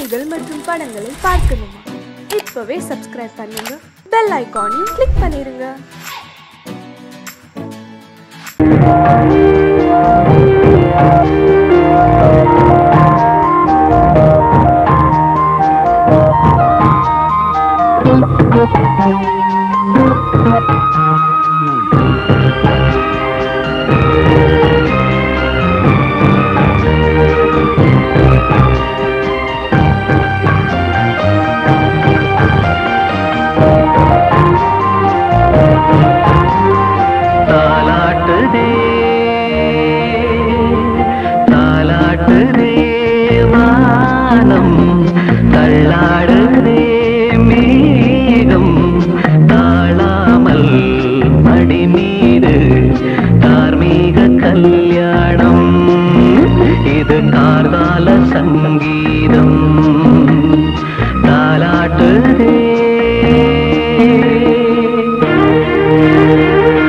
பாடல்கள் மற்றும் படங்களை பார்க்கணுமா இப்பவே சப்ஸ்கிரைப் பண்ணுங்க பெல் ஐகானையும் கிளிக் பண்ணிருங்க தாலாட்டுதே தாலாட்டுதே வானம் தள்ளாடுதே மேகம் தாழாமல் மடி மீது தார்மீக கல்யாணம் இது கார்கால சங்கீதம் தாலாட்டுதே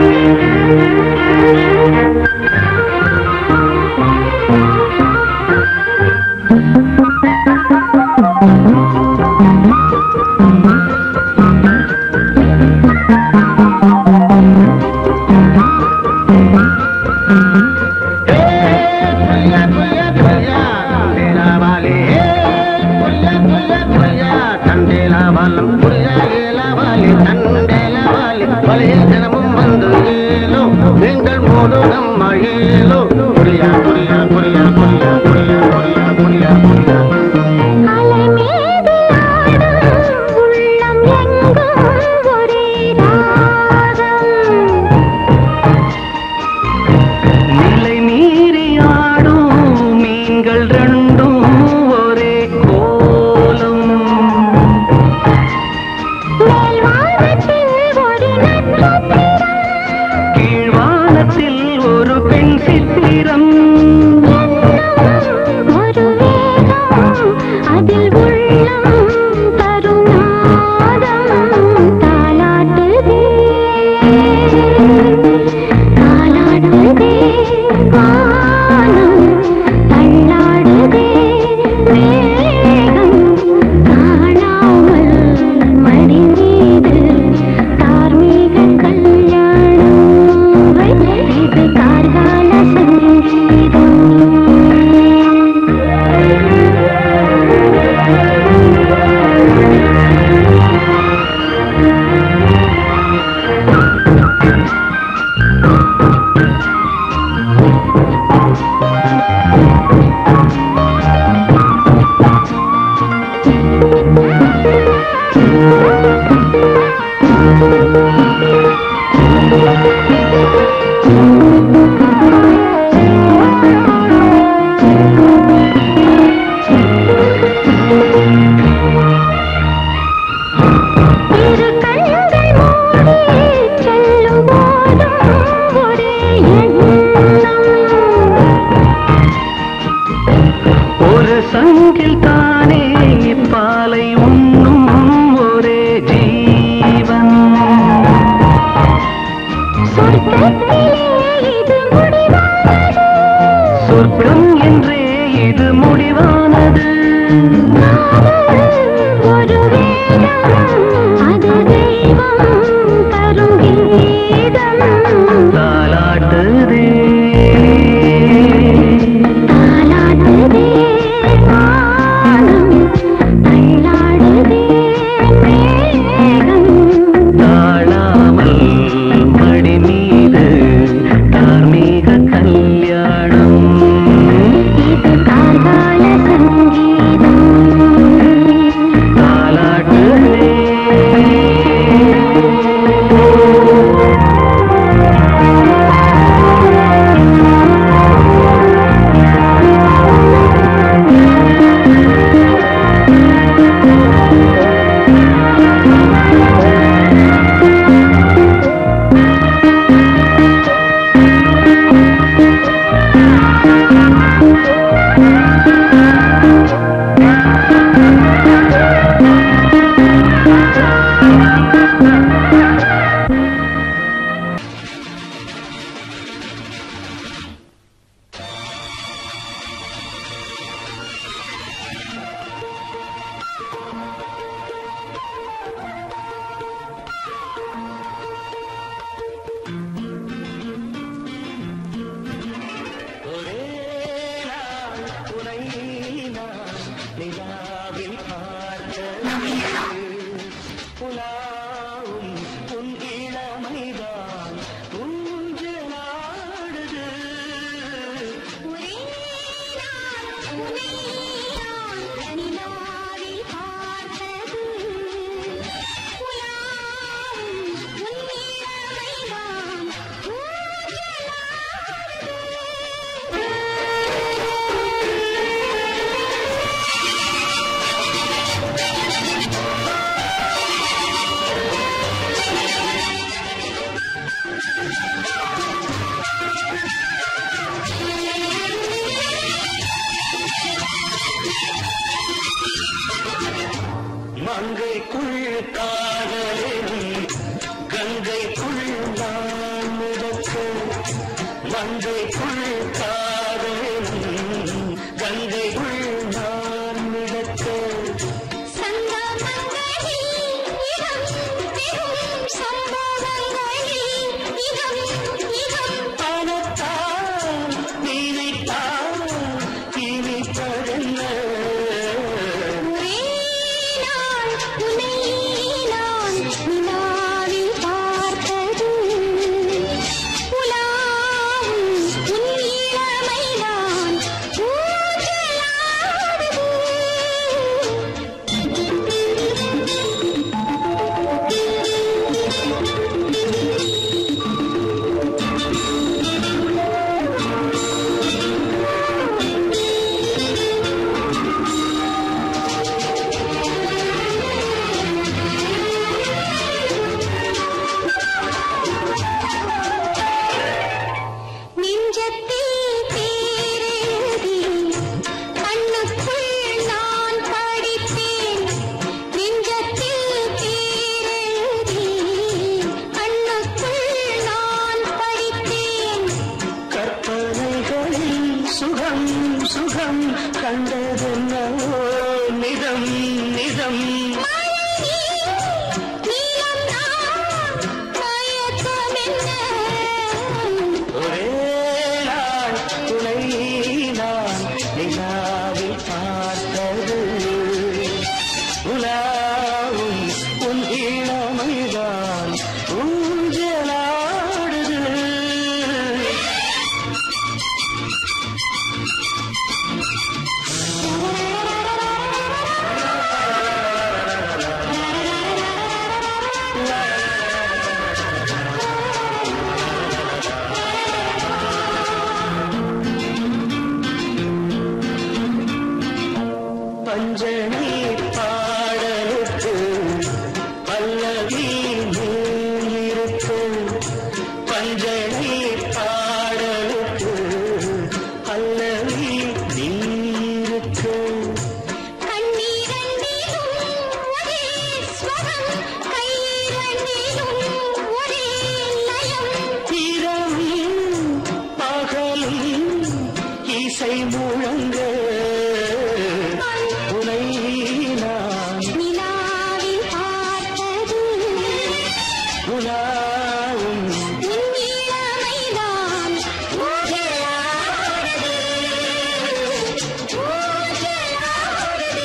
அலை மீது ஆடும் உள்ளம் எங்கும் ஒரே ராகம் நிலை மீறி ஆடும் மீன்கள் ரெண்டும் ஒரே கோலம் மேல் வானத்தில் ஒரு நட்சத்திரம் கீழ்வானத்தில் ஒரு பெண் சித்திரம் என்னும் ஒரு வேகம் அதில் உள்ளம் தருநாதம் தாலாட்டுதே தாலாடுதே வானம் தள்ளாடுதே மேகம் காணாமல் மடி மீது தார்மீக கல்யாணம் இது கார்கால சங்கீதம் இரு கண்கள் மூடி செல்லும் போதும் ஒரே எண்ணம் ஒரு சங்கில் தானே பாலை உண்ணும் ஒரே ஜீவன் சொர்க்கத்திலே இது முடிவானது சொர்க்கம் என்றே இது முடிவானது காதல் ஒரு வேதம் அது தெய்வம் தரும் கீதம் தாலாட்டுதே தாலாட்டுதே வானம் தள்ளாடுதே மேகம் தாழாமல் மடி மீது தார்மீக கல்யாணம் இது கார்கால சங்கீதம் நிலாவில் பார்த்தது புலாவும் உன் இளமைதான் ஊஞ்சலாடுது ஒரே நாள் உன்னை நான் நிலாவில் பார்த்தது உலாவும் உன் இளமைதான் மங்கைக்குள் காதலும் கங்கைக்குள் நான் மிதக்க மங்கைக்குள் காதலும் கங்கைக்குள் நான் மிதக்க சங்கமங்களில் இடம் பெறும் சம்பவங்களில் இடம் இடம் பணத்தால் நினைத்தால் இனிப்பதென்ன ஒரே நாள் உன்னை நான் நிலாவில் பார்த்தது உலாவும் உன் இளமைதான் நெஞ்சத்தில் பேரெழுதி கண்ணுக்குள் நான் படிப்பேன் நெஞ்சத்தில் பேரெழுதி கண்ணுக்குள் நான் படிப்பேன் கற்பனைகளில் சுகம் சுகம் கண்டதென்னவோ நிதம் நிதம் நீலம் நான் மயக்கமென்ன ஒரே நாள் துணை நான் நிலாவில் பார்த்தது உலாவும் உன் இளமைதான் ஊஞ்சலாடுது பஞ்சனி பாடலுக்கு பல்லவி இருக்கு பஞ்சனி பாடலுக்கு பல்லவி இருக்கு கண்ணீரண்டிலும் ஒரே ஸ்வரம் கையிரண்டிலும் ஒரே லயம் இரவும் பகலும் இசை முழங்க உனை நான் நிலாவில் பார்த்தது உலாவும் உன் இளமைதான் ஊஞ்சலாடுது ஊஞ்சலாடுது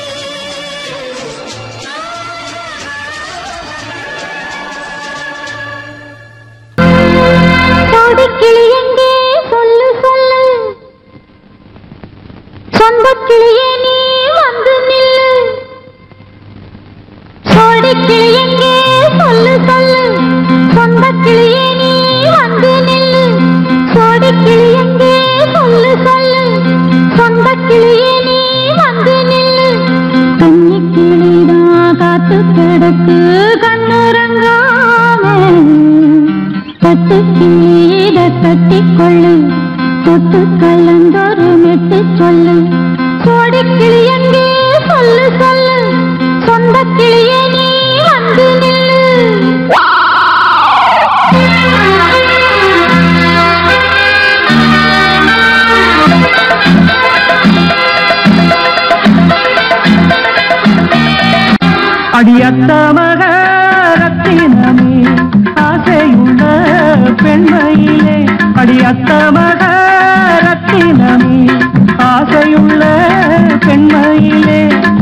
கோடிக்கிளி எங்கே சொல்லு சொல்லு சொந்தக் கிளியே நீ வந்து நில்லு கோடிக்கிளி எங்கே சொல்லு சொல்லு சொந்தக் கிளியே நீ வந்து நில்லு கோடிக்கிளி எங்கே சொல்லு சொல்லு சொந்தக் கிளியே நீ வந்து நில்லு கன்னி கிளிதான் காத்து கிடக்கு கண்ணுறங்காம பட்டு கீழ கட்டிக்கொள்ளு தொட்டு கலந்தொரு மெட்டு சொல்லு கோடி கிளி எங்கே சொல்லு சொல்லு சொந்த கிளியே நீ வந்து நில்லு அடியத்த மக ரத்தினமே ஆசையுள்ள பெண்மையிலே அடியத்த மக ரத்தினமே ஆசையுள்ள பெண்மையிலே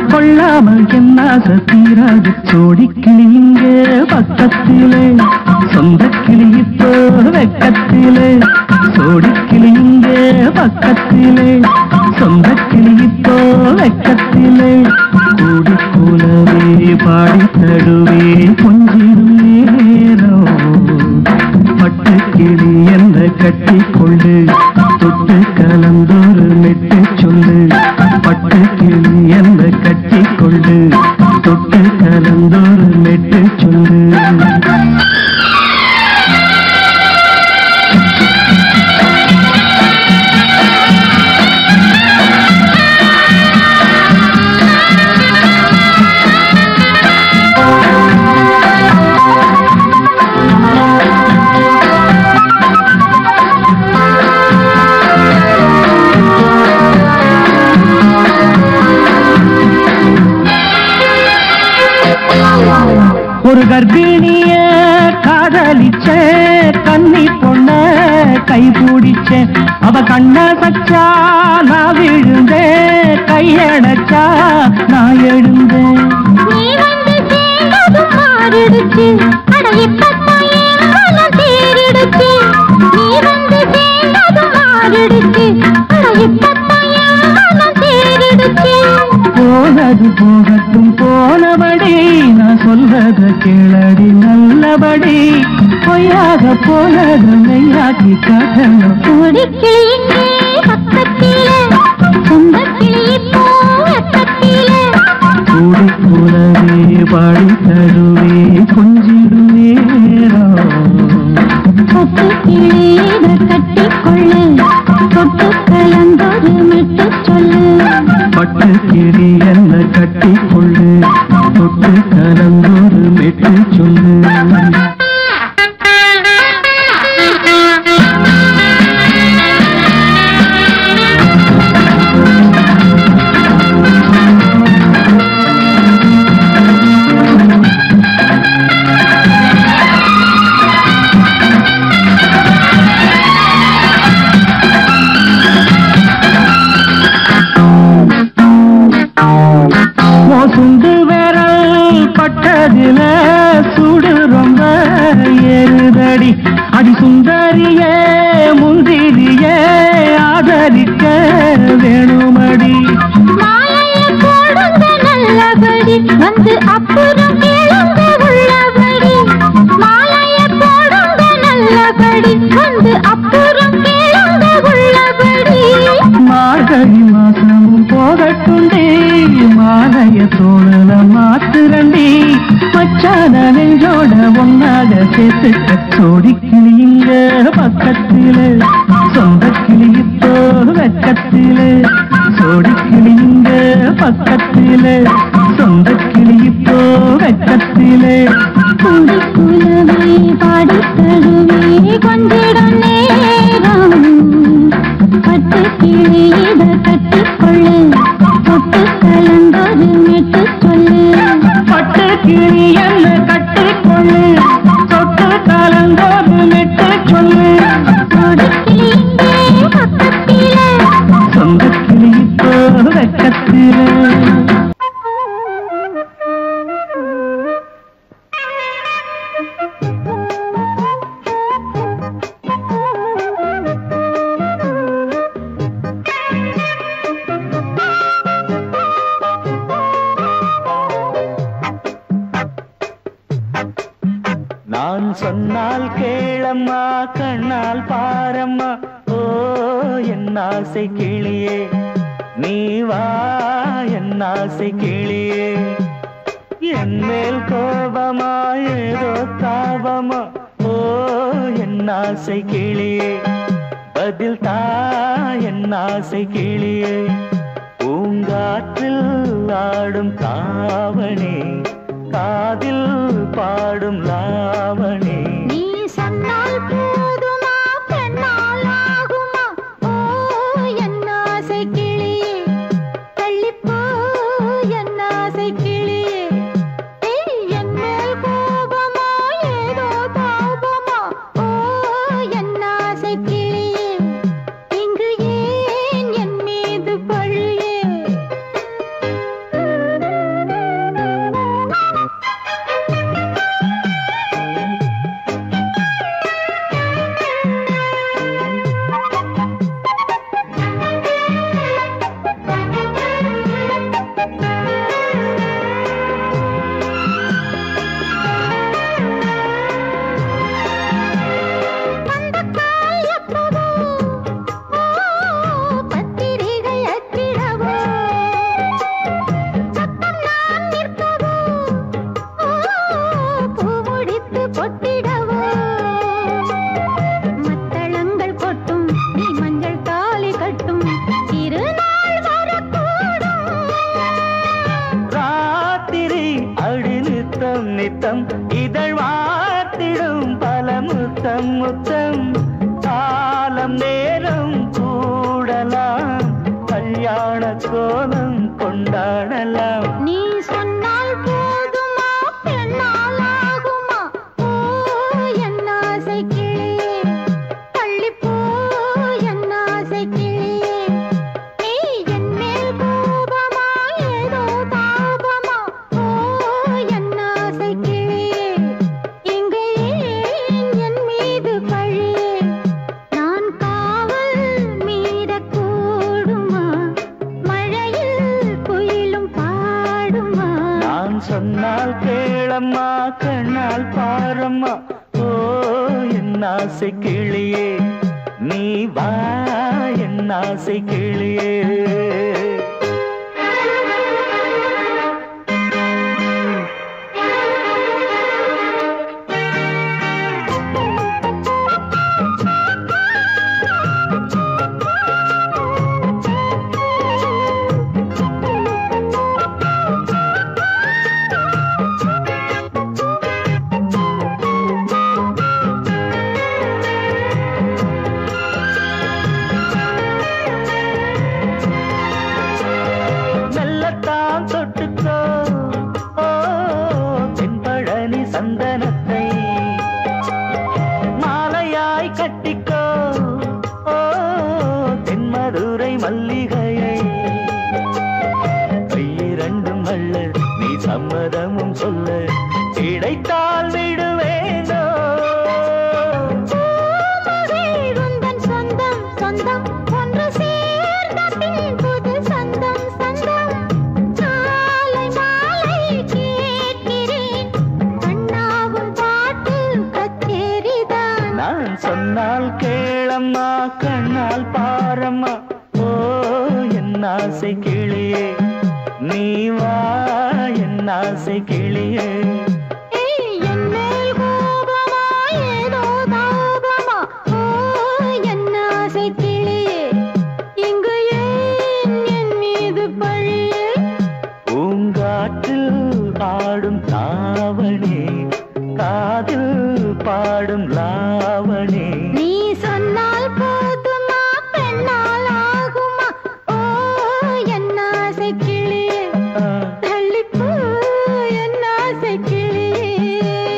கொள்ளாமல் என்ன தீராது சோடி கிளி இங்க பக்கத்திலே சொந்த கிளி இப்போ வெக்கத்திலே சோடி கிளி இங்க பக்கத்திலே சொந்த கிளி இப்போ வெக்கத்திலே கூடி கூலவே பாடி தடுவே கொஞ்சிடும் நேரம் பட்டு கிளி என்ற கட்டி கொண்டு தொட்டு கலந்தொரு மெட்டு சொல்லு பட்டு கிளி என்ற கட்டி கொண்டு தொட்டு கலந்தொரு மெட்டு சொல்லு ஒரு கர்ப்பிணிய காதலிச்ச கன்னி பொண்ண கை பிடிச்ச அவ கண்ண சச்சா நான் விழுந்தேன் கையடைச்சா நான் எழுந்தேன் நீ வந்து சேர்ந்ததும் மாறிடுச்சு அட இப்பத்தான் என் மனம் தேறிடுச்சு நீ வந்து சேர்ந்ததும் மாறிடுச்சு அட இப்பத்தான் என் மனம் தேறிடுச்சு போனது போகட்டும் போனபடி நான் சொல்றத கேளடி நல்லபடி பொய்யாக போனது மெய்யாக்கி காட்டணும் கொடிக்கிளி இங்கே பக்கத்திலே சொந்த கிளி இப்போ வெக்கத்திலே கூடி கூடவே பாடி தருவே கொஞ்சிடும் நேரம் கொத்து கிளீத கட்டிக்கொள்ளு தொட்டு கலந்தொரு மெட்டு சொல்லு பட்டு கிளி என்ன கட்டி கொள்ளு தொட்டு கலந்தொரு மெட்டு சொல்லு உன் சுண்டு விரல் பட்டதில சுடு ரொம்ப ஏறுதடி அடி சுந்தரியே முந்திரியே ஆதரிக்க வேணுமடி மாலையை போடுங்க நல்லபடி வந்து அப்புறம் கேளுங்க உள்ளபடி மாலையை போடுங்க நல்லபடி வந்து அப்புறம் கேளுங்க உள்ளபடி மார்கழி மாசமும் போகட்டுண்டி மாலைய தோழல மாத்துரண்டி மச்சான நெஞ்சோட ஒன்னாக சேர்த்து சோடி கிளிங்க பக்கத்திலே சொந்த கிளி இப்போ வெக்கத்திலே சோடி கிளிங்க பக்கத்திலே சொந்த கிளி இப்போ வெக்கத்திலே கூடி குலவே பாடி தழுவே கொஞ்சிடம் நேரம் பட்டு கிளியிட கட்டிக்கொள்ளு தொட்டு கலந்தொரு மெட்டு சொல்லு பட்டு கிளி என்ன கட்டிக்கொள்ளு தொட்டு கலந்தோடு மெட்டு சொல்லு கொடிக்கிளி இங்கே பக்கத்திலே சொந்த கிளி இப்போ வெக்கத்திலே நான் சொன்னால் கேளம்மா கண்ணால் பாரம்மா ஓ என் ஆசை கிளியே நீ வா என் ஆசை கிளியே என் மேல் கோபமா ஏதோ தாபமா ஓ என் ஆசை கிளியே பதில் தா என் ஆசை கிளியே பூங்காற்றில் ஆடும் தாவணி காதில் பாடும் லாவணி நீ சொன்னால் போதுமா பெண்ணால் ஆகுமா ஓ என் ஆசை கிளியே தள்ளிப்போ என் ஆசை கிளியே ஏய், என் மேல் கோபமா ஏதோ தாபமா ஓ என் ஆசை கிளியே இங்கு ஏன் என் மீது பழியே நித்தம் இதழ் வார்த்திடும் பல முத்தம் முத்தம் காலம் நேரம் கூடலாம் கல்யாண கோலம் கொண்டாடலாம் நீ சொன்னால் போதுமா பெண்ணால் ஆகுமா ஓ என் ஆசை கிளியே தள்ளிப்போ என் ஆசை கிளியே நீ என் மேல் கோபமா ஏதோ தாபமா ஓ என் ஆசை கிளியே இங்கு ஏன் என் மீது பழியே நான் காவல் மீறக்கூடுமா மழையில் குயிலும் பாடுமா நான் சொன்னால் கேளம்மா கண்ணால் பாரம்மா ஓ என் ஆசை கிளியே நீ வா என் ஆசை கிளியே மெல்லத்தான் தொட்டுக்கோ ஓ தென்பழனி சந்தனத்தை மாலையாய் கட்டிக்கோ ஓ தென்மதுரை மல்லிகையை கையிரண்டும் அல்ல நீ சம்மதமும் சொல்ல கிடைத்தால் விடுவேனோ உந்தன் சொந்தம் சொந்தம் ஒன்று சேர்ந்த பின் புது சொந்தம் சொந்தம் மாலை மாலை கேட்கிறேன் கண்ணாவும் பாட்டு கச்சேரிதான் நான் சொன்னால் கேளம்மா கண்ணால் பாரம்மா ஓ என் ஆசை கிளியே நீ வா என் ஆசை கிளியே ஏய், என் மேல் கோபமா ஏதோ தாபமா ஓ என் ஆசை கிளியே இங்கு ஏன் என் மீது பழியே பூங்காற்றில் ஆடும் தாவணி காதில் பாடும் லாவணி நீ சொன்னால் போதுமா பெண்ணால் ஆகுமா ஓ என் ஆசை கிளியே ஆ, தள்ளிப்போ என் ஆசை கிளியே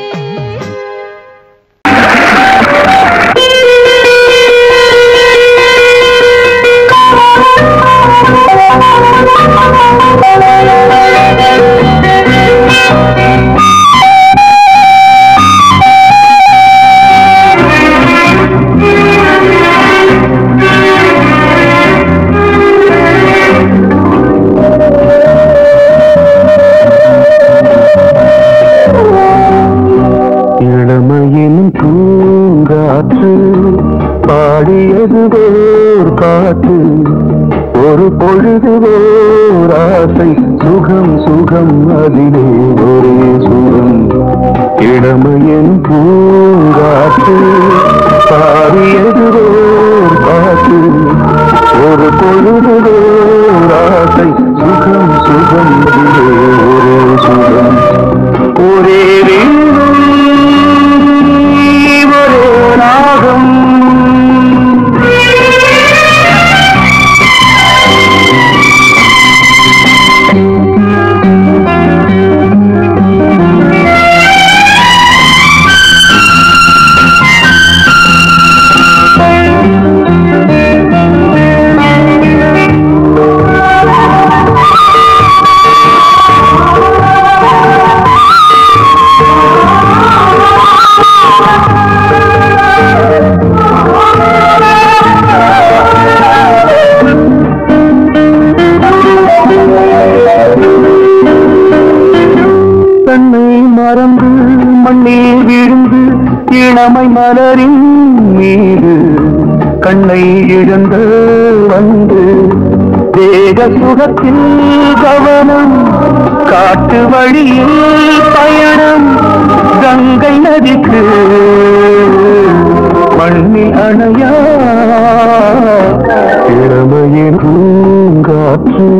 இளமையின் பூங்காற்று பாடியது ஓர் காற்று ஒரு பொழுது ஓர் ஆசை சுகம் சுகம் அதிலே ஒரே சுகம் இளமையின் பூங்காற்று பாடியது ஓர் காற்று ஒரு பொழுது ஓர் ஆசை சுகம் சுகம் அதிலே ஒரே சுகம் ஒரே வீணை, ஒரே ராகம் தன்னை மறந்து மண்ணில் விழுந்து இளமை மலரின் மீது கண்ணை இழந்து வந்து தேக சுகத்தில் கவனம் காட்டு வழியில் பயணம் கங்கை நதிக்கு மண்ணில் அணையா இளமையின் பூங்காற்று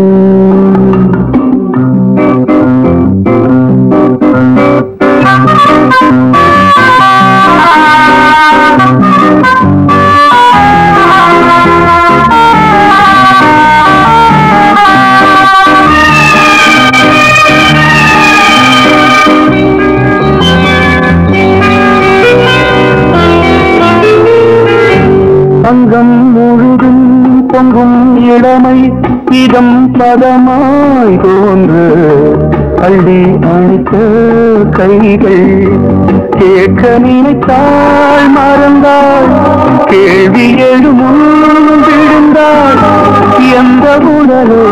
இளமை இதம் பதமாய் தோன்று அள்ளி அணைத்த கைகள் கேட்க நினைத்தாள் மறந்தாள் கேள்வி எழுமுன் விழுந்தாள் எந்த உணரோ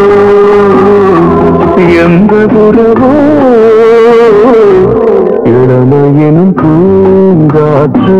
எந்த உறவோ இளமையினும் பூங்காற்று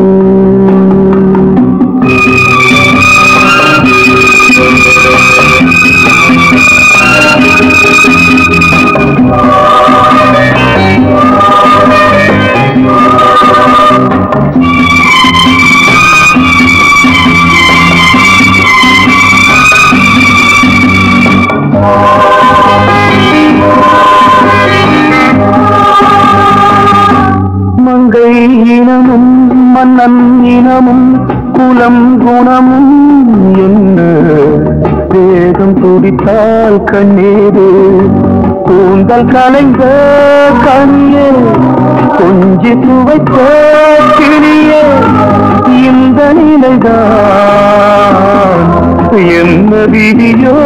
மங்கை இனமும் மன்னன் இனமும் குலம் குணமும் என்ன வேகம் துடித்தால் கண்ணீரு கூந்தல் கலைந்த கனியே கொஞ்சி துவைத்த கிளியே இந்த நிலைதான் என்ன விதியோ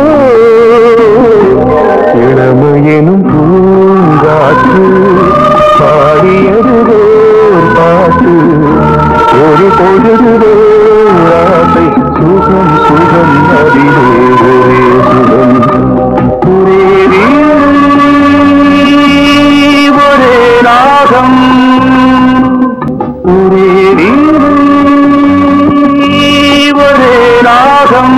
இளமையெனும் பூங்காற்று பாடியதுவோர் பாட்டு ஒரு பொழுதுவோர் ஆசை சுகம் சுகம் அறிவே ஒரே சுகம் ஒரே வீடு, ஒரே ராகம் ஒரே வீடு, ஒரே ராகம்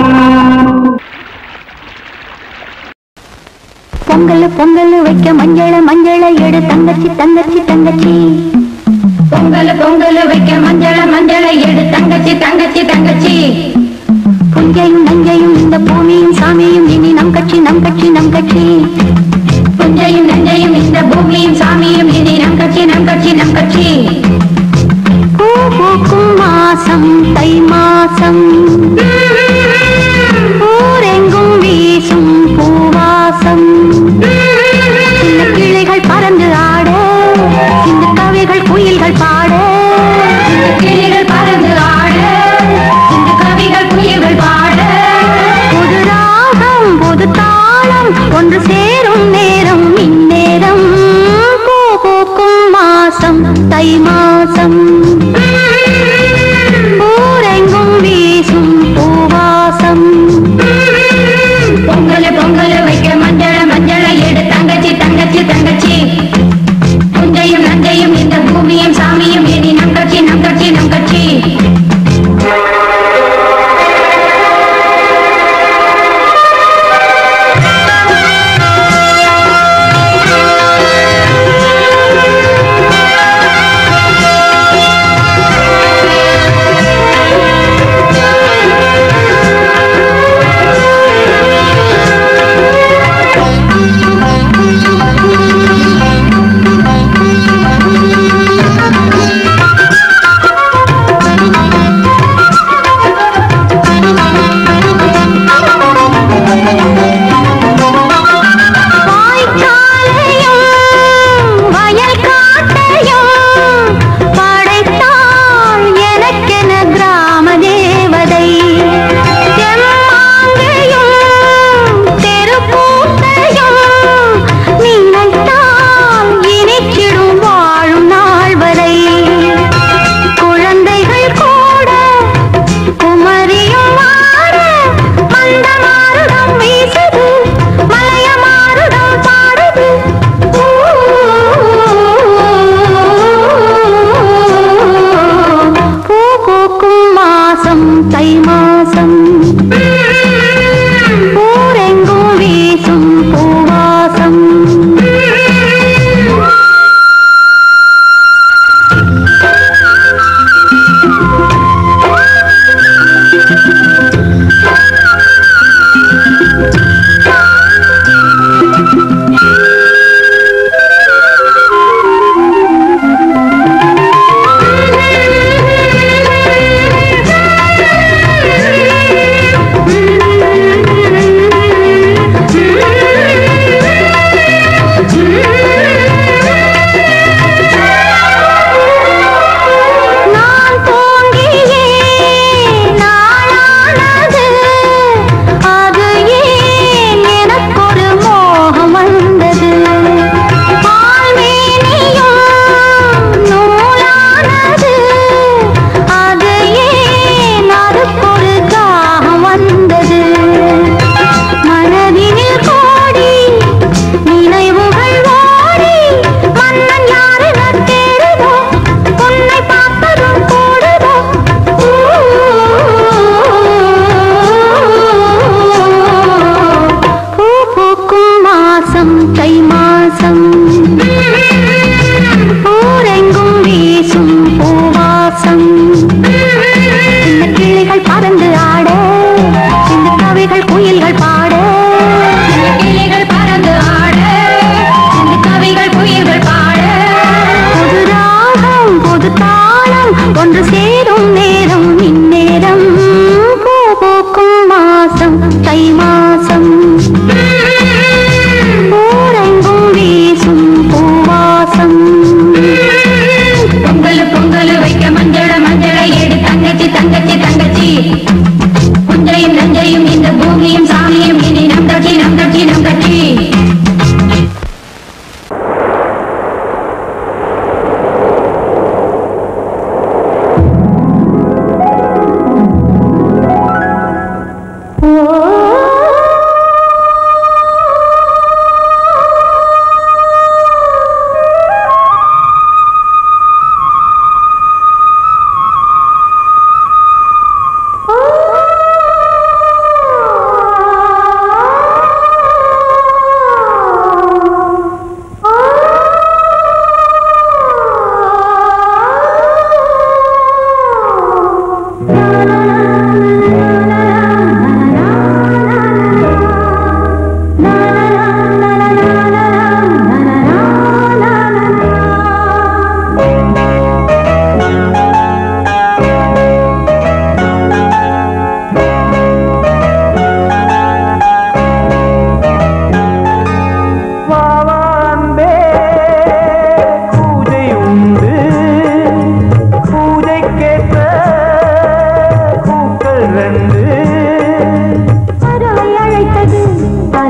பொங்கல் பொங்கல் வைக்க மஞ்சள மஞ்சள எடு தங்கச்சி தங்கச்சி தங்கச்சி பொங்கல் பொங்கல் வைக்க மஞ்சள மஞ்சள எடு தங்கச்சி தங்கச்சி தங்கச்சி புஞ்சையும் நஞ்சையும் இந்த பூமியும் சாமியும் இனி நம் கட்சி நம் கட்சி நம் கட்சி புஞ்சையும் நஞ்சையும் இந்த பூமியும் சாமியும் இனி நம் கட்சி நம் கட்சி நம் கட்சி பூ பூக்கும் மாசம் தை மாசம் ஊரெங்கும் வீசும் பூவாசம் சின்ன கிளைகள் பறந்து ஆட இந்த கவிகள் குயில்கள் பாட இந்த கிளிகள் பறந்து ஆட இந்த கவிகள் குயில்கள் பாட புது ராகம் புது தாளம் ஒன்று சேரும் நேரம் இந்நேரம் பூ பூக்கும் மாசம் தை மாசம் ஊரெங்கும் வீசும் பூவாசம் பொங்கல் பொங்கல் வைக்க மஞ்சள மஞ்சள எடு தங்கச்சி தங்கச்சி தங்கச்சி புஞ்சையும் நஞ்சையும் இந்த பூமியும் சாமியும் இனி நம் கட்சி நம் கட்சி நம் கட்சி வாய்க்காலையும் வயல் காட்டையும் படைத்தாள் எனக்கென கிராம தேவதை தெம்மாங்கையும் தெருக்கூத்தையும் நினைத்தால் இனிக்கிடும் வாழும் நாள் வரை குழந்தைகள் கூட குமரியும் மாற மந்த மாருடம் வீசுது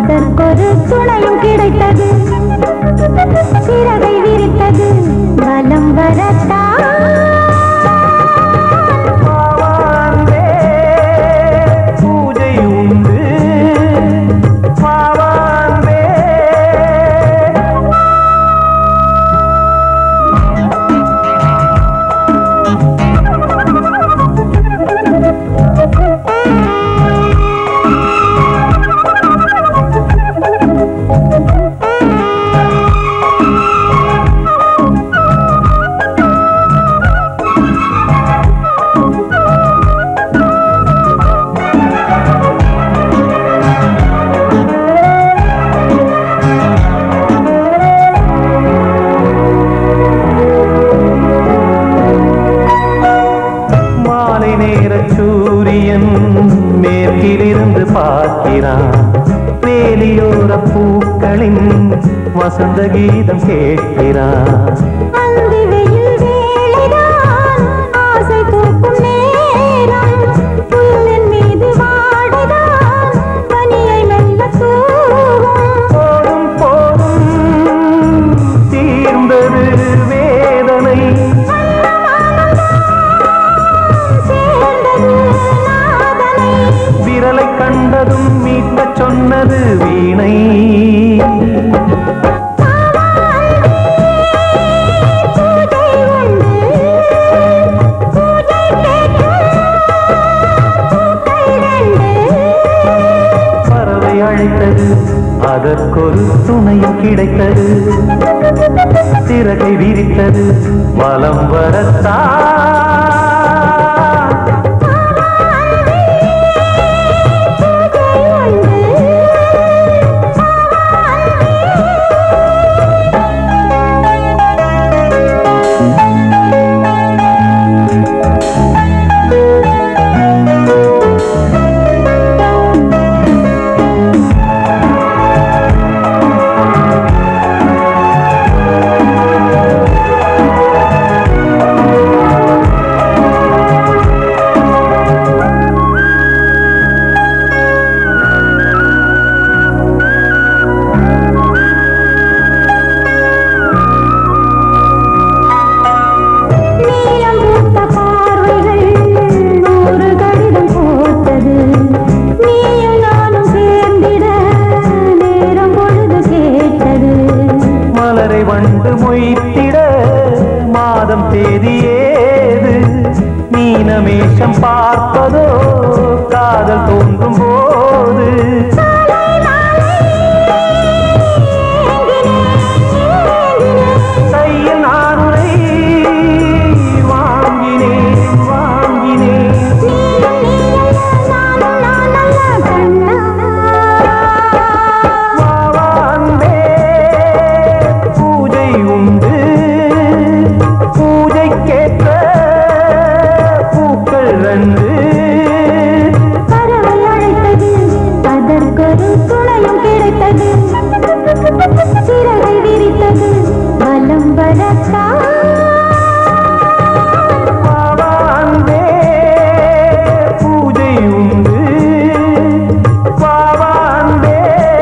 அதற்கொரு துணையும் கிடைத்தது சிறகை விரித்தது பலம் வரத்தான் பாவாந்தே பூஜை உண்டு பாவாந்தே மாலை நேர சூரியன் மேற்கிலிருந்து பார்க்கிறான் வேலியோர பூக்களின் வசந்த கீதம் கேட்கிறான் அந்தி வெயில் வேளைதான் ஆசை தூக்கும் நேரம் புல்லின் மீது வாடைதான் பனியை மெல்ல தூவும் போதும் போதும் தீர்ந்தது வேதனை சேர்ந்தது நாதனை விரலை கண்டதும் மீட்டச் சொன்னது வீணை பூஜை உண்டு பூஜை கேட்கும் பூக்கள் ரெண்டு பறவை அழைத்தது அதற்கொரு துணையும் கிடைத்தது சிறகை விரித்தது வலம் வரத்தான் நீலம் பூத்த பார்வைகள் நூறு கடிதம் போட்டது நீயும் நானும் சேர்ந்திட நேரம் பொழுது கேட்டது மலரை வண்டு மொய்த்திட மாதம் தேதி ஏது மீனமேஷம் பார்ப்பதோ காதல் தோன்றும் போது கையில் நானுரை வாங்கினேன் வாங்கினேன் வாவாந்தே பூஜை உண்டு பூஜைக்கேற்ற பூக்கள் ரெண்டு பறவை அழைத்தது அதற்கொரு துணையும் கிடைத்தது சிறகை விரித்தது பலம் வரத்தான் வாவாந்தே பூஜை உண்டு வாவாந்தே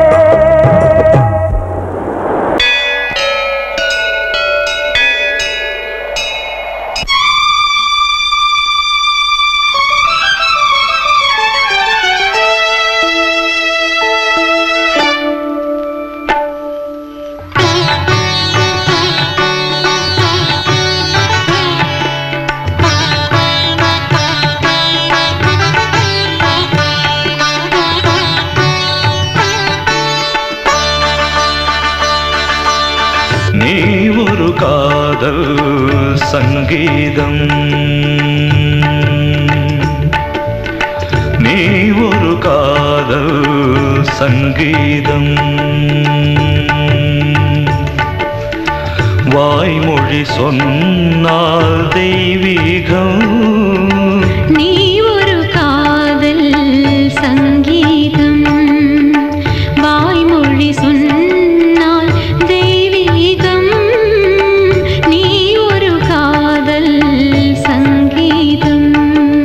நீ ஒரு காதல் சங்கீதம் நீ ஒரு காதல் சங்கீதம் வாய்மொழி சொன்னால் தெய்வீகம் நீ ஒரு காதல் சங்கீதம் வாய்மொழி சொன்னால் தெய்வீகம் நீ ஒரு காதல் சங்கீதம்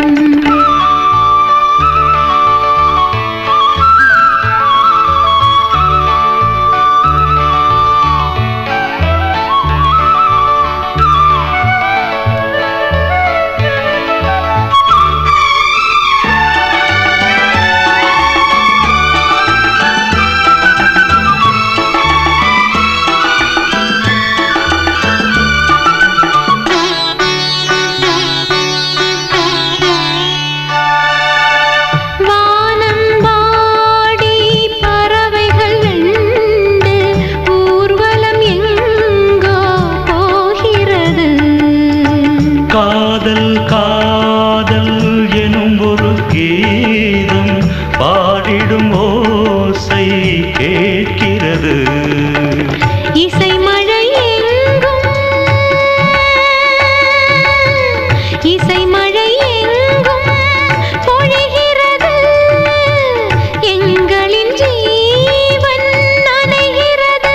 ஆ ஓசை கேட்கிறது இசை மழை எங்கும் இசை மழை எங்கும் பொழிகிறது எங்களின் ஜீவன் நனைகிறது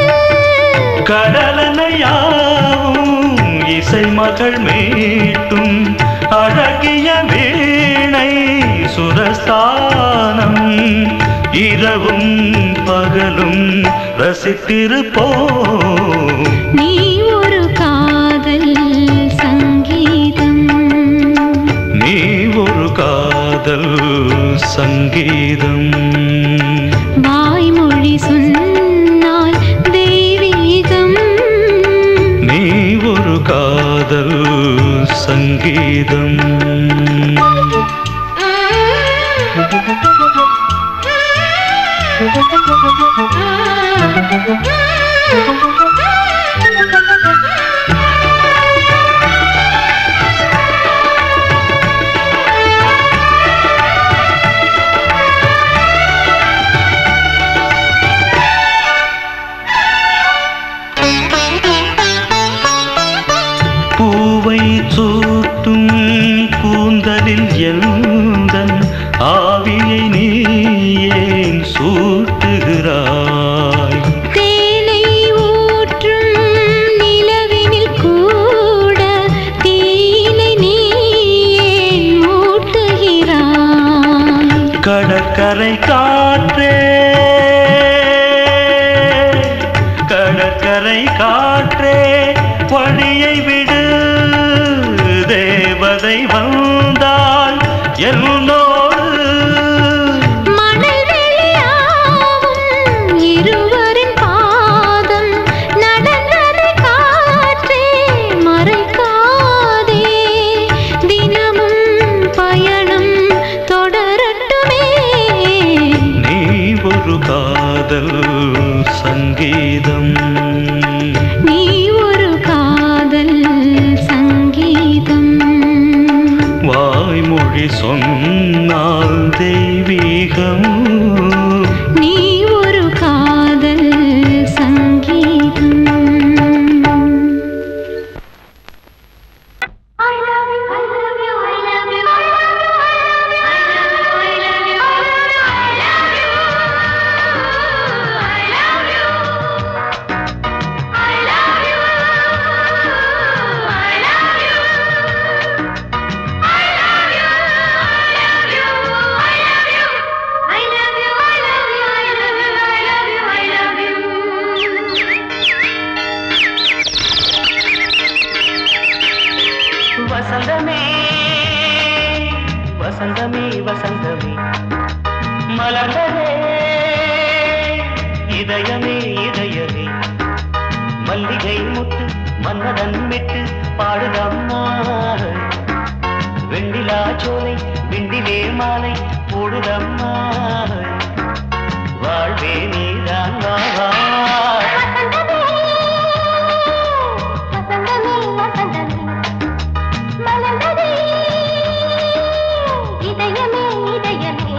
கடலனையாவும் இசை மகள் மீட்டும் அழகிய வீணை சுரஸ்தானம் இரவும் பகலும் ரசித்திருப்போம் நீ ஒரு காதல் சங்கீதம் நீ ஒரு காதல் சங்கீதம் வாய்மொழி சொன்னால் தெய்வீகம் நீ ஒரு காதல் சங்கீதம் பூவை சூட்டும் கூந்தலில் எந்தன் ஆவியை நீ ஏன் சூட்டுகிறாய் தேனை ஊற்றும் நிலவினில் கூட தீனை நீ ஏன் மூட்டுகிறாய் கடற்கரை காற்றே கடற்கரை காற்றே வழியை விடு தேவதை வந்தால் என்னோடு மணல் வெளியாகும் இருவரின் பாதம் நடந்ததை காற்றே மறைக்காதே தினமும் பயணம் தொடரட்டுமே நீ ஒரு காதல் சங்கீதம் நீ ஒரு காதல் சங்கீதம் வாய்மொழி சொன்னால் தெய்வீகம் நீ ஒரு காதல் சங்கீதம் வசந்தமே வசந்தமே வசந்தமே மலர்ந்ததே இதயமே இதயமே மல்லிகை முட்டு மன்னதன் மெட்டு பாடுதம்மா வெண்ணிலா சோலை விண்டிலே மாலை போடுதம்மா வாழ்வே நீதான் வா வா. இதயமே இதயமே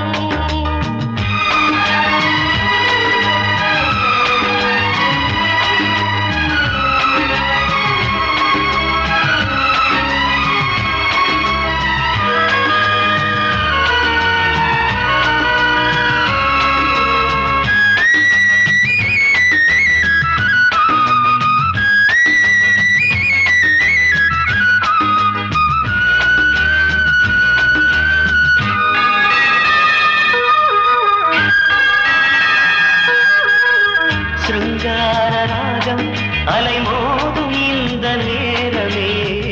சிருங்கார ராகம் அலைமோதும் இந்த நேரமே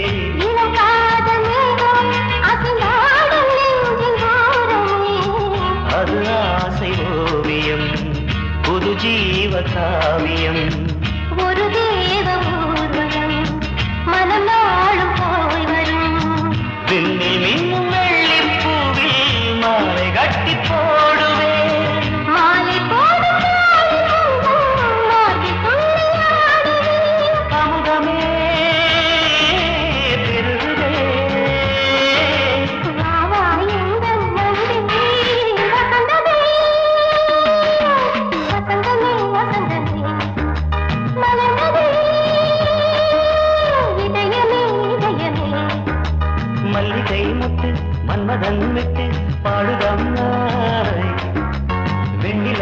அது ஆசை ஓவியம் புது ஜீவ காவியம் ஒரு தேவ ஊர்வலம் மனம் நாளும் போய் வரும் விண்ணில் மின்னும் வெள்ளிப் பூவில் மாலை கட்டி போடுவேன் மாலை போடும் மார்கழி துள்ளியாடுவேன். அமுதமே பெருகுதே வா, வா, எங்கள் நந்தினி, வசந்தமே.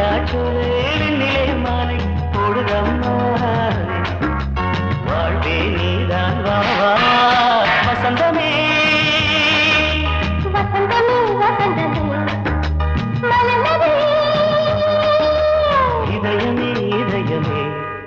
வெண்ணிலா சோலை வெண்ணிலே மாலை போடுதம்மா வாழ்வே நீதான் வா வா வசந்தமே வசந்தமே வசந்தமே மலர்ந்ததே இதயமே இதயமே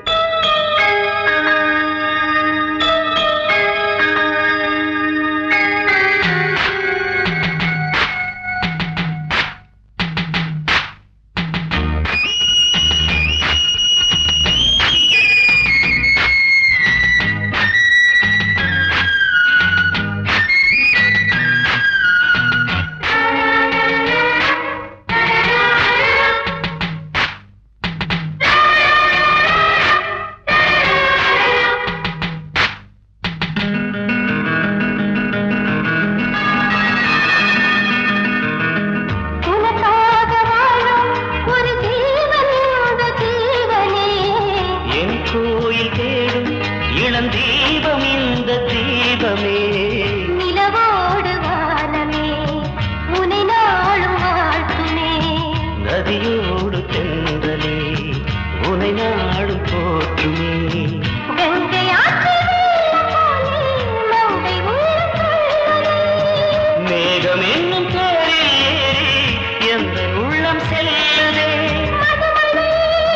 உனக்காக வாழும் ஒரு ஜீவன் இந்த ஜீவனே என் கோயில் தேடும் இளம் தீபம் இந்த தீபமே நிலவோடு வானமே உனை நாளும் வாழ்த்துமே நதியோடு தென்றலே உனை நாடும் போற்றுமே கங்கை ஆற்றில் வெள்ளம் போலே மங்கை உள்ளம் கொள்ளுதே. மேகம் என்னும் பேரில் ஏறி எந்த உள்ளம் செல்லுதே மதுமழை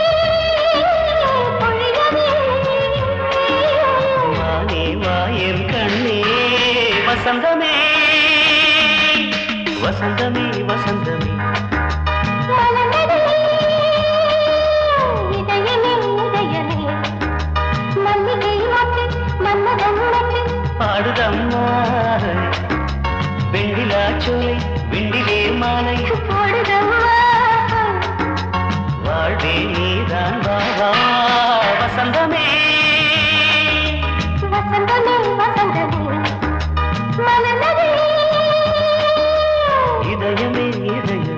பொழியவே. வானே வாயன் கண்ணே வசந்தமே வசந்தமே வசந்தமே மலர்ந்ததே. இதயமே இதயமே மல்லிகை மொட்டு மன்மதன் மொட்டு பாடுதம்மா வெண்ணிலா சோலை வெண்டிலே மாலை போடுதம்மா வாழ்வே நீதான் வா வா வசந்தமே வசந்தமே வசந்தமே மலர்ந்ததே இதயமே இதயமே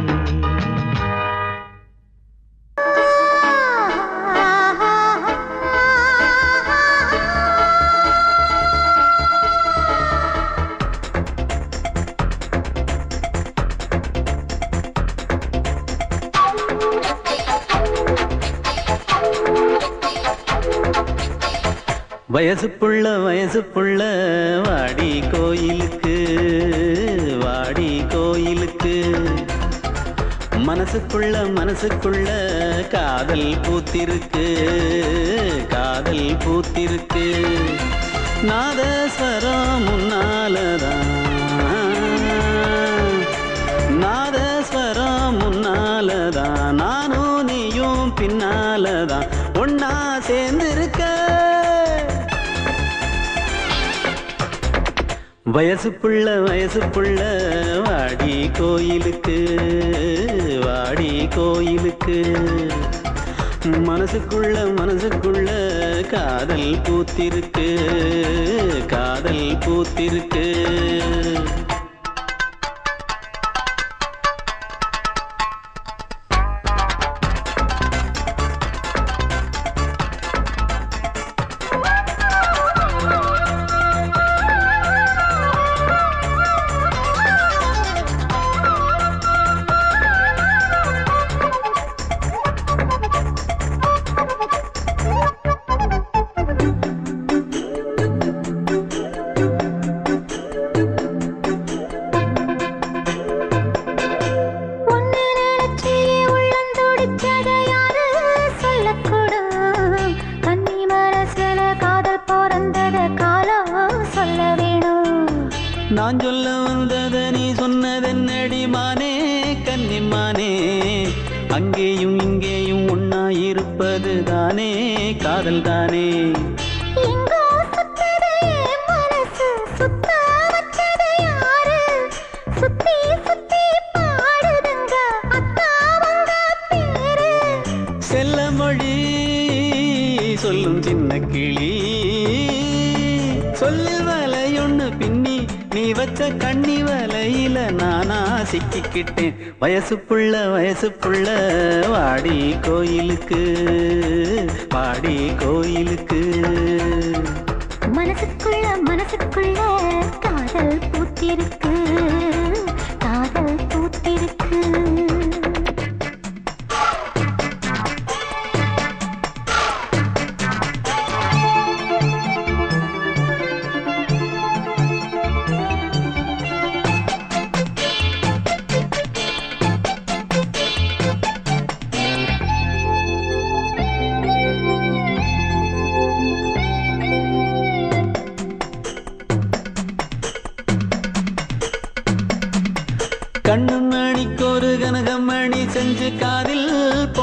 வயசு புள்ள வயசு புள்ள வாடி கோயிலுக்கு வாடி கோயிலுக்கு மனசுக்குள்ள மனசுக்குள்ள காதல் பூத்திருக்கு காதல் பூத்திருக்கு நாதஸ்வரம் முன்னாலதான் நாதஸ்வரம் முன்னாலதான் நானும் நீயும் பின்னாலதான் ஒன்னா சேர்ந்திருக்க வயசு புள்ள வயசு புள்ள வாடி கோயிலுக்கு வாடி கோயிலுக்கு மனசுக்குள்ள மனசுக்குள்ள காதல் பூத்திருக்கு காதல் பூத்திருக்கு ஒன்னு நினைச்சி உள்ளம் துடிச்சத யாரு சொல்லக்கூடு கன்னி மனசுல காதல் பிறந்தத காலம் சொல்ல வேணும் நான் சொல்ல வந்தத நீ சொன்னதென்னடி மானே கன்னிமானே அங்கேயும் இங்கேயும் ஒன்னா இருப்பது தானே காதல் தானே எங்கோ சுத்தது என் மனசு சுத்த வச்சது யாரு சுத்தி சுத்தி பாடுதுங்க அத்தாவங்க பேரு செல்ல மொழி சொல்லும் சின்ன கிளி சொல்லில் வலையொன்னு பின்னி நீ வச்ச கண்ணி வலையில நானா சிக்கிக்கிட்டேன் வயசு புள்ள வயசு புள்ள வாடி கோயிலுக்கு வாடி கோயிலுக்கு மனசுக்குள்ள மனசுக்குள்ள காதல் பூத்திருக்கு காதல் பூத்திருக்கு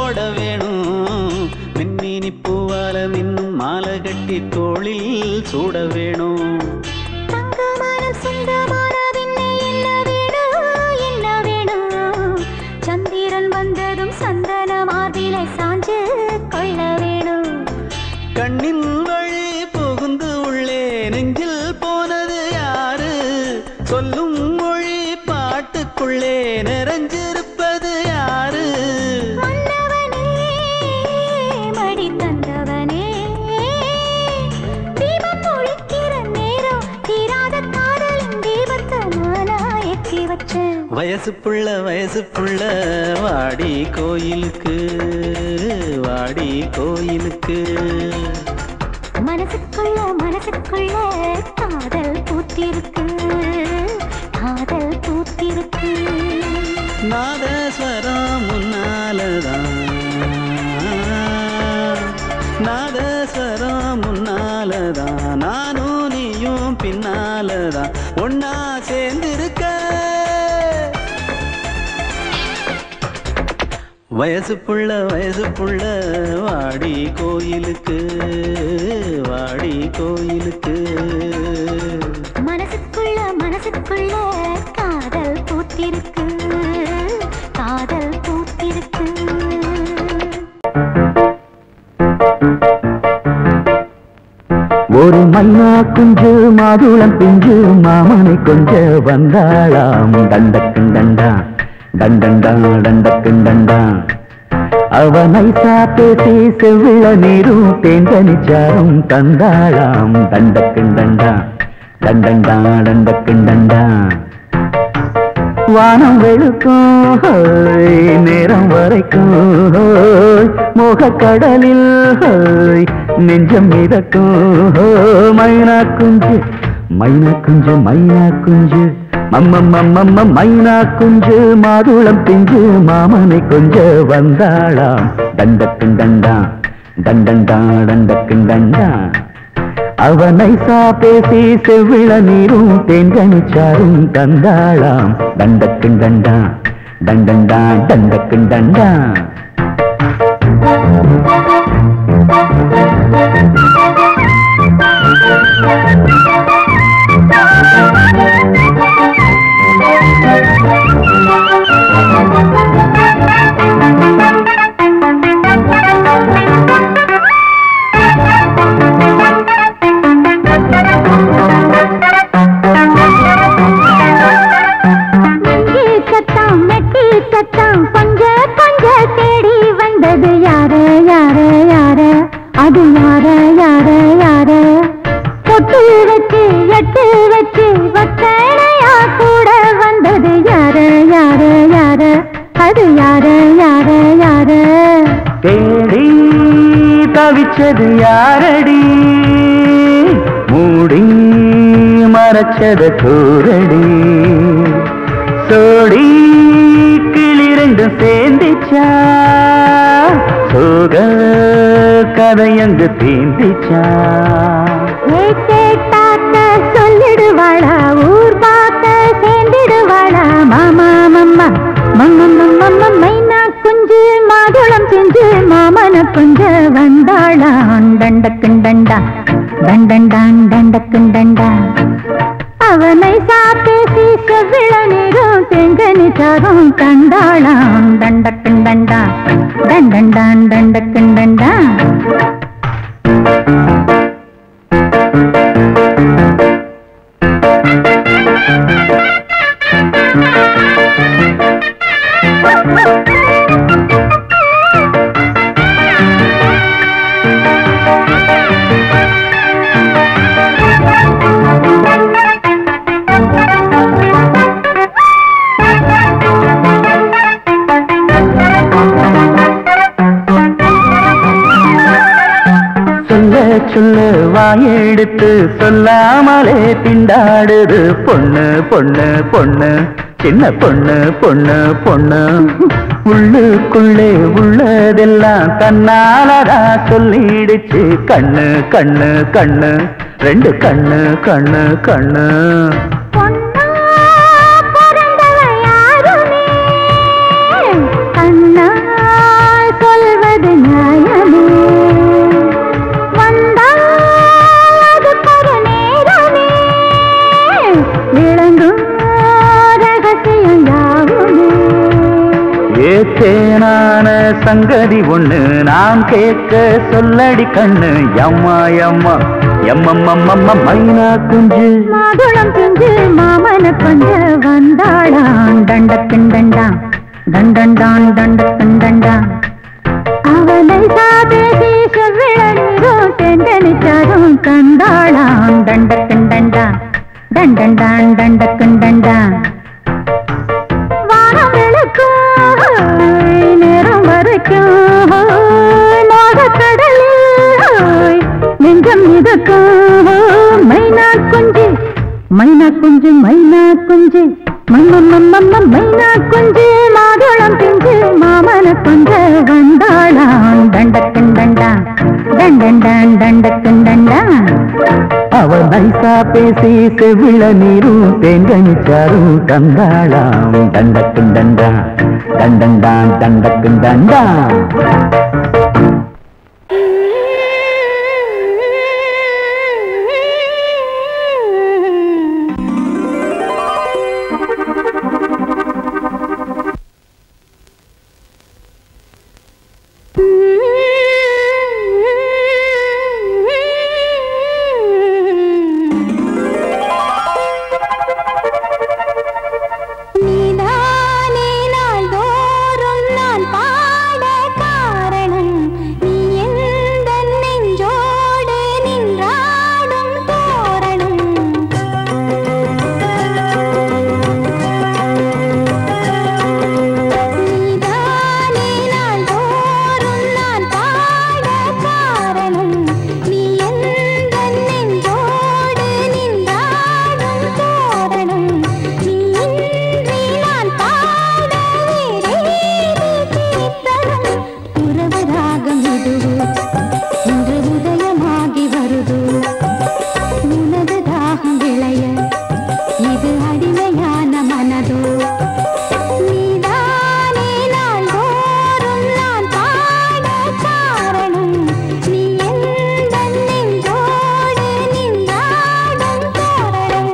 போட வேணும் மின்மினி பூவால மின்னும் மாலை கட்டி தோளில் சூட வேணும் தங்கமான சுந்தரமான விண்ணை என்ன வேணும் என்ன வேணும் சந்திரன் வந்ததும் சந்தன மார்பிலை சாஞ்சு கொள்ள வேணும் கண்ணின் வழி புகுந்து உள்ளே நெஞ்சில் போனது யாரு சொல்லும் மொழி பாட்டுக்குள்ளே நிறைஞ்சிருப்பது யாரு மன்னவனே மடி தந்தவனே தீபம் ஒழிக்கிற நேரம் தீராத காதலின் தீபத்தை நானா ஏற்றி வச்சேன் வயசு புள்ள வயசு புள்ள வாடி கோயிலுக்கு வாடி கோயிலுக்கு மனசுக்குள்ள மனசுக்குள்ள காதல் பூத்திருக்கு காதல் பூத்திருக்கு நாதஸ்வரம் முன்னாலதான் நாதஸ்வரம் முன்னாலதான் நானும் நீயும் பின்னாலதான் ஒன்னா சேர்ந்திருக்க வயசு புள்ள வயசு புள்ள வாடி கோயிலுக்கு வாடி கோயிலுக்கு மனசுக்குள்ள மனசுக்குள்ள காதல் பூத்திருக்கு காதல் பூத்திருக்கு ஒரு மைனா குஞ்சு மாதுளம் பிஞ்சு மாமனை கொஞ்ச வந்தாளாம் தண்டக்கும் தண்டா தண்டண்டா டண்டக்கும் டண்டா அவனை பேசி செவ்விள நீரும் தேங்கனிச்சாரும் தந்தாளாம் தண்டக்கும் தண்டா தண்டண்டா டண்டக்கும் டண்டா வானம் வெளுக்கும் ஹோய், நேரம் வரைக்கும் ஹோய், மோகக்கடலில் ஹோய், நெஞ்சம் மிதக்கும் ஹோய், மைனா குஞ்சு மைனா குஞ்சு மைனா குஞ்சு மம்மம்மம்மம்ம மைனா குஞ்சு மாதுளம் பிஞ்சு மாமனை கொஞ்ச வந்தாளாம் தண்டக்கும் தண்டா தண்டண்டா டண்டக்கும் தண்டா அவனை சா பேசி செவ்விள நீரும் தேன்கனிச்சாரும் தந்தாளாம் தண்டக்கும் தண்டா தண்டண்டா தண்டக்கும் தண்டா மெட்டி சத்தம் மெட்டி சத்தம் கொஞ்ச கொஞ்ச தேடி வந்தது யாரு யாரு யாரு அது யாரு யாரு யாரு பொட்டு வச்சு எட்டு வச்சு வக்கணையா கூட வந்தது யாரு யாரு யாரு அது யாரு யாரு யாரு தேடி தவிச்சது யாரடி மூடி மறைச்சத கூரடி சோடி கிளி ரெண்டும் சேர்ந்துச்சா சோக கதையங்கு தீந்திச்சா ஏய் கேட்டாக்க சொல்லிடுவாளா ஊர் பார்க்க சேர்ந்திடுவாளா மாமா மம்மா மம்மம்மம்மம்ம மைனா குஞ்சு மாதுளம் செஞ்சு மாமன குஞ்சு வந்தாளாம் தண்டக்குண்டண்டா தண்டண்டான் தண்டக்குண்டண்டா அவனை சாப்பேசி செவ்விள நீரும் தெங்கனி சாரும் கண்டாளாம் தண்டக்குண்டண்டா தண்டண்டான் தண்டக்குண்டண்டா சொல்ல சொல்ல வாயெடுத்து சொல்லாமலே திண்டாடுது பொண்ணு பொண்ணு பொண்ணு சின்ன பொண்ணு பொண்ணு பொண்ணு உள்ளுக்குள்ளே உள்ளதெல்லாம் தன்னாலதா சொல்லிடுச்சு கண்ணு கண்ணு கண்ணு ரெண்டு கண்ணு கண்ணு கண்ணு பொன்னா பிறந்தவ யாருமே கண்ணால் சொல்ல தேனான சங்கதி ஒண்ணு நான் கேட்க சொல்லடி கண்ணு எம்மா எம்மா எம்மம்மம்மம்ம மைனா குஞ்சு மாதுளம் பிஞ்சு மாமன கொஞ்ச வந்தாளாம் தண்டக்கின் தண்டா தண்டண்டான் தண்டக்கின் தண்டா அவனை சாதேசி செவ்விழநீரும் தெண்டனிச்சாரும் கந்தாளாம் தண்டக்கின் தண்டா தண்டண்டான் தண்டக்கின் தண்டா வானம் விளக்கும் நேரம் வரைக்கும் மோகக்கடலில் நெஞ்சம் மிதக்கும் மைனா குஞ்சு மைனா குஞ்சு மைனா குஞ்சு மம்மம்மம்மம்ம மைனா குஞ்சு மாதுளம் பிஞ்சு மாமன கொஞ்ச வந்தாளாம் தண்டக்கன் தண்டா தண்டண்டான் தண்டக்கன் தண்டா அவ நைசா பேசி செவிள நீரும் தேங்கனிச்சாரும் தந்தாளாம் தண்டக்கும் தண்டா தண்டண்டான் தண்டக்கும் தண்டா நீதானே நாள்தோறும் நான் பாட காரணம் நீ எந்த நெஞ்சோடு நின்றாடும் தோரணம் நீதானே நாள்தோறும் நான் பாட காரணம் நீ எந்த நெஞ்சோடு நின்றாடும் தோரணம் நீ இன்றி நான் பாட வேறேது கீர்த்தனம் உறவு ராகம் இதுவோ இன்று உதயமாகி வருதோ உனது தாகம் விளைய இது அடிமையான மனதோ நீதானே நாள்தோறும் நான் பாட காரணம் நீ எந்த நெஞ்சோடு நின்றாடும் தோரணம்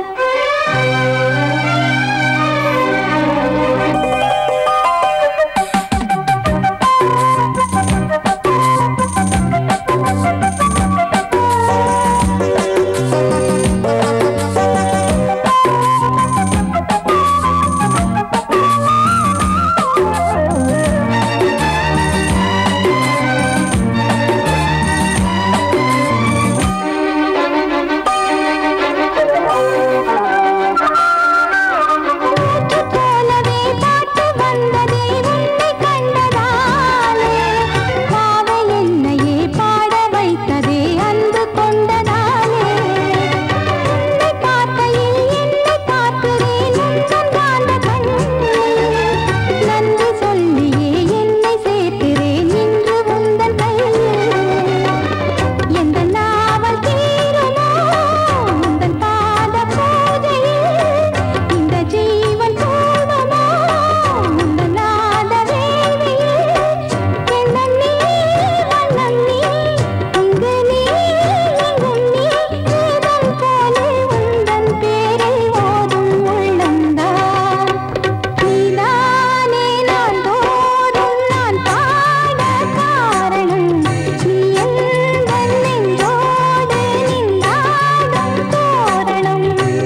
போலவே பாட்டு வந்ததே உன்னை கண்டதாலே பாவை என்னையே பாட வைத்ததே அன்பு கொண்டதாலே உன்னை பார்க்கையில் என்னை பார்க்கிறேன் உந்தன் காந்த கண்ணில் நன்றி சொல்லியே என்னை சேர்க்கிறேன் இன்று உந்தன் கையில் எந்த நாவல் தீருமோ உந்தன் பாத பூஜையில் இந்த ஜீவன் கூடுமோ உந்தன் நாத வேள்வியில் எண்ணம் நீ வண்ணம் நீ இங்கு நீ எங்கும் நீ வேதம் போலே உந்தன் பேரை ஓதும் உள்ளந்தான் நீதானே நாள்தோறும் நான் பாட காரணம் நீ எந்த நெஞ்சோடு நின்றாடும் தோரணம்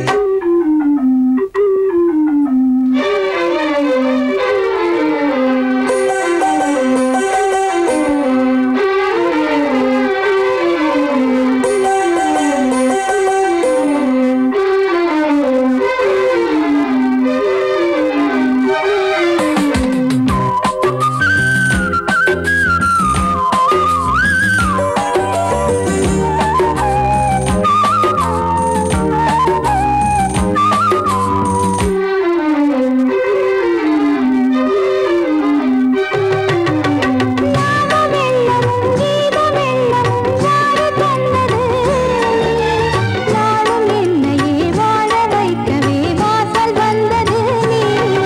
ஞானமெல்லமும் கீதமெல்லமும் யாரு தந்தது நாளும் என்னையே வாழ வைக்கவே வாசல் வந்தது நீ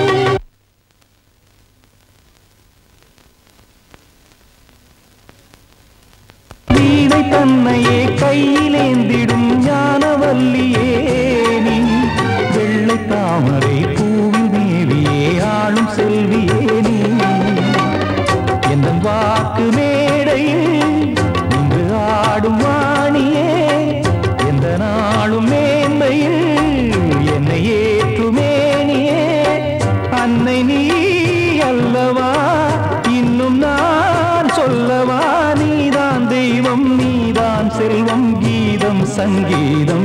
வீணை தன்னையே கையிலேந்திடும் ஞானவல்லியே நீ வெள்ளை தாமரை பூவில் மேவியே ஆளும் செல்வியே நீ செல்வாக்கு மேடையில் இன்று ஆடும் வாணியே எந்த நாளும் மேன்மையில் என்னை ஏற்றுமேனியே அன்னை நீ அல்லவா இன்னும் நான் சொல்லவா நீதான் தெய்வம் நீதான் செல்வம் கீதம் சங்கீதம்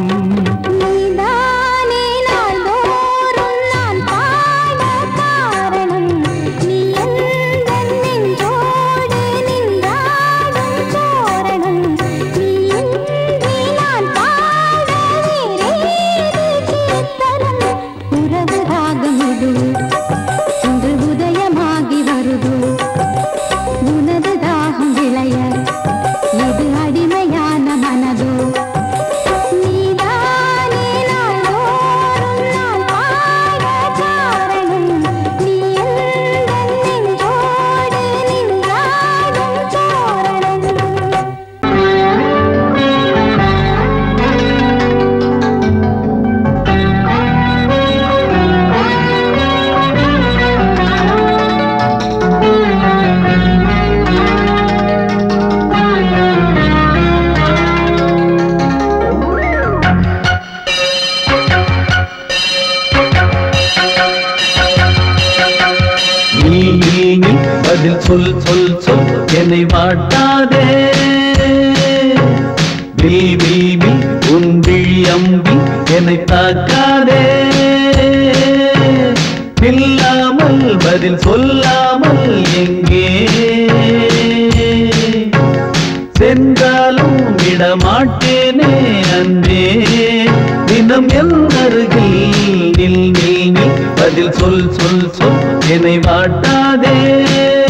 நீதானே நாள்தோறும் நான் பாட காரணம் நீ எந்தன் நெஞ்சோடு நின்றாடும் தோரணம் நீ இன்றி நான் பாட வேறேது கீர்த்தனம் உறவு ராகம் இது இன்று உதயமாகி வருது உனது தாகம் விளைய இது அடிமையான மனதோ நீதானே நாள்தோறும் நான் பாட காரணம் நீ எந்தன் நெஞ்சோடு நின்றாடும் தோரணம் நீ நீ நீ பதில் சொல் சொல் சொல் என்னை வாட்டாதே வில் வில் வில் உன் விழி அம்பி என்னை தாக்காதே இல்லாமல் பதில் சொல்லாமல் எங்கே சென்றாலும் விடமாட்டேனே அன்பே தினம் என் அருகில் நில் நில் நில் பதில் சொல் சொல் சொல் என்னை வாட்டாதே